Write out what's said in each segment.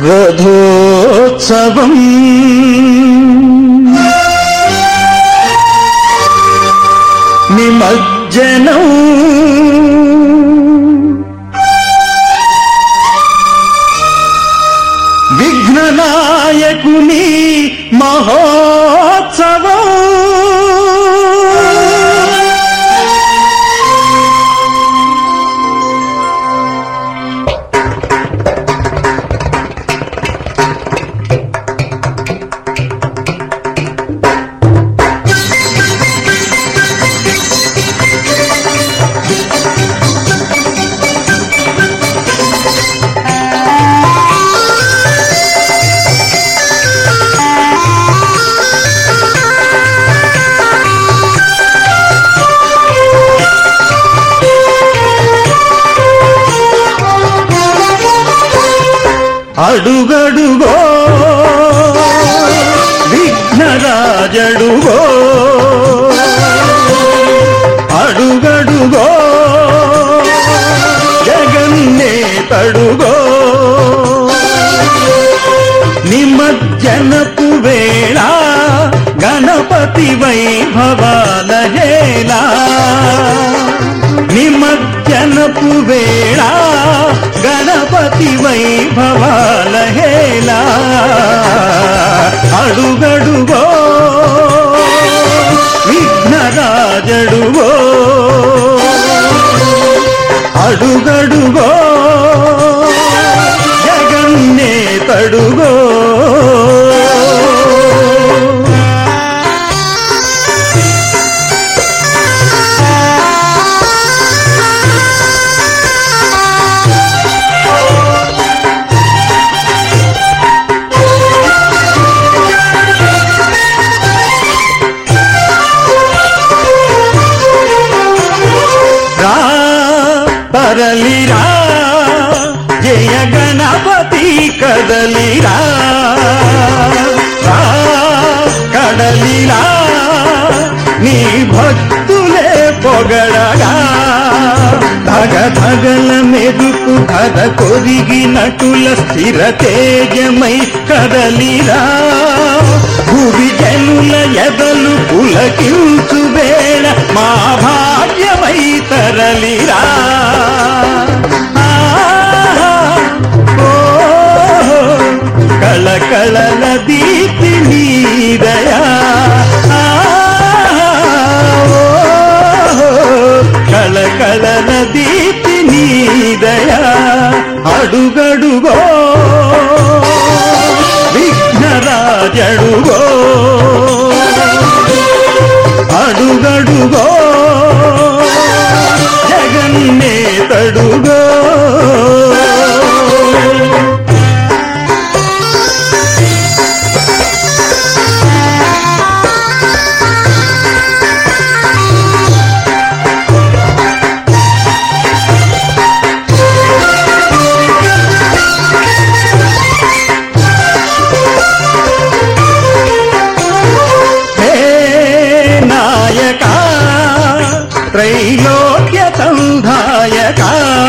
రథోత్సవం నిమజ్జనం విఘ్ననాయకుని మహోత్సవం అడుగడుగో విఘ్నరాజడుగో అడుగడుగో జగన్నే తడుగో నిమజ్జనపు వేళ గణపతి వైభవాల హేళా నిమజ్జనపు వేళ గణపతి వైభవాల హేళా అడుగడుగో విఘ్నరాజడుగో అడుగడుగో జగన్నే తడుగో రా పరలిరా జయ గణపతి కదలిరా రా కడలిరా నీ భక్తులే పొగడగా ధగ ధగల మెరుపు కథ కొరిగినటుల స్థిర తేజమై కదలిరా భూమి జనుల ఎదలు పులకించు వేళ మా భాగ్యమై తరలిరా ఆహా, ఓహో, కళకళల దీప్తి నీదయా ఆహా, ఓహో, కళకళల దీప్తి నీదయా అడుగడుగో విఘ్నరాజడుగో అడుగడుగో జగన్నే తడుగో హే నాయక త్రైలోక్య సంధాయక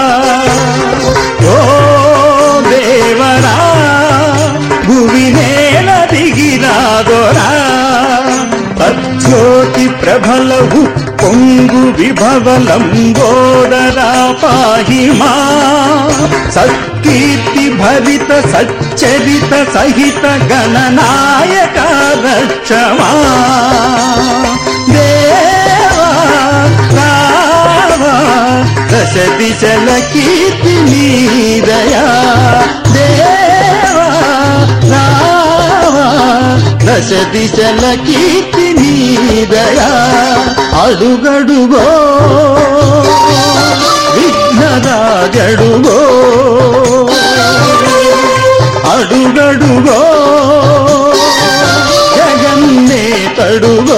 ఓ దేవరా భువి నేల దిగిరాదోరా తజ్యోతి ప్రభలవు పొంగు విభవలంబోదరా పాహిమా సత్కీర్తి భరిత సచ్చరిత సహిత గణనాయక రక్షమా దేవా రావా దశ దిశల కీర్తి నీదయా దేవా రావా దశ దిశల కీర్తి నీదయా అడుగడుగో విఘ్నరాజడుగో అడుగడుగో జగన్నే తడుగో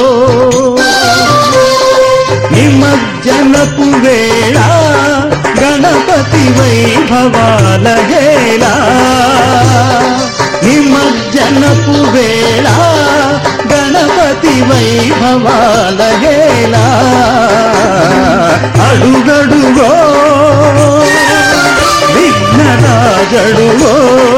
నిమజ్జనపు వేళ గణపతి వైభవాల హేళ నిమజ్జనపు వేళ గణపతి వైభవాల హేళ అడుగడుగో విఘ్నరాజడుగో